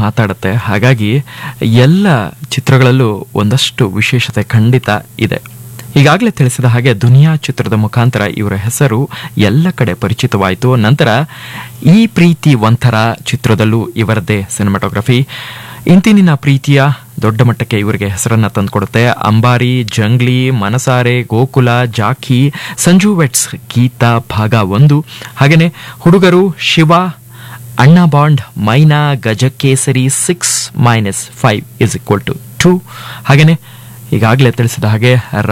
ಮಾತಾಡುತ್ತೆ ಹಾಗಾಗಿ ಎಲ್ಲ ಚಿತ್ರಗಳಲ್ಲೂ ಒಂದಷ್ಟು ವಿಶೇಷತೆ ಖಂಡಿತ ಇದೆ ಈಗಾಗಲೇ ತಿಳಿಸಿದ ಹಾಗೆ ದುನಿಯಾ ಚಿತ್ರದ ಮುಖಾಂತರ ಇವರ ಹೆಸರು ಎಲ್ಲ ಕಡೆ ಪರಿಚಿತವಾಯಿತು ನಂತರ ಈ ಪ್ರೀತಿ ಒಂಥರ ಚಿತ್ರದಲ್ಲೂ ಇವರದ್ದೇ ಸಿನಿಮಾಟೋಗ್ರಫಿ ಇಂತಿನಿನ ಪ್ರೀತಿಯ ದೊಡ್ಡ ಮಟ್ಟಕ್ಕೆ ಇವರಿಗೆ ಹೆಸರನ್ನ ತಂದುಕೊಡುತ್ತೆ ಅಂಬಾರಿ ಜಂಗ್ಲಿ ಮನಸಾರೆ ಗೋಕುಲ ಜಾಕಿ ಸಂಜು ವೆಟ್ಸ್ ಗೀತಾ ಭಾಗ ಒಂದು ಹಾಗೇನೆ Hudugaru Shiva Anna Bond Maina Gajakesari six minus five is equal to two ಹಾಗೇನೆ ಈಗಾಗಲೇ ತಿಳಿಸಿದ ಹಾಗೆ